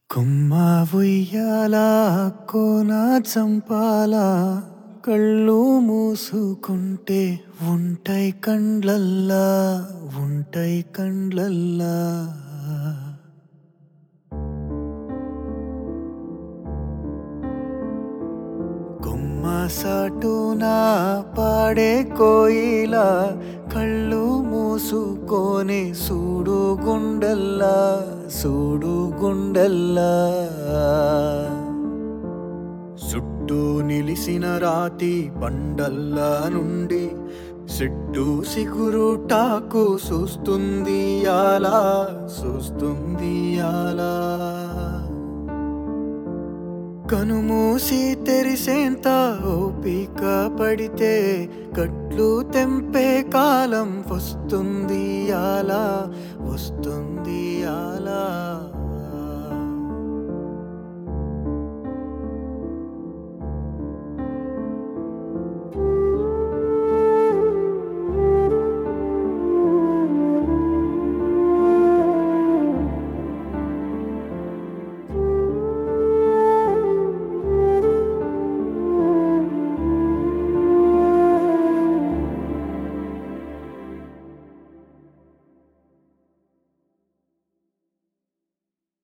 కొమ్మ ఉయ్యాల కోన చంపాల కళ్ళు మూసుకుంటే ఉంటై కండ్లల్లా ఉంటై కండ్లల్లా కొమ్మ సాటున పాడే కోయిల కళ్ళు మూసుకొని సూడు గుండెల్లా సూడు గుండెల్లా చుట్టూ నిలిసిన రాతి బండల్లా నుండి సిట్టు సిగురుటాకు చూస్తుంది అలా చూస్తుంది అలా కనుమూసి తెరిసేంత ఓపిక పడితే కట్లు తెంపే కాలం వస్తుంది అలా వస్తుంది అలా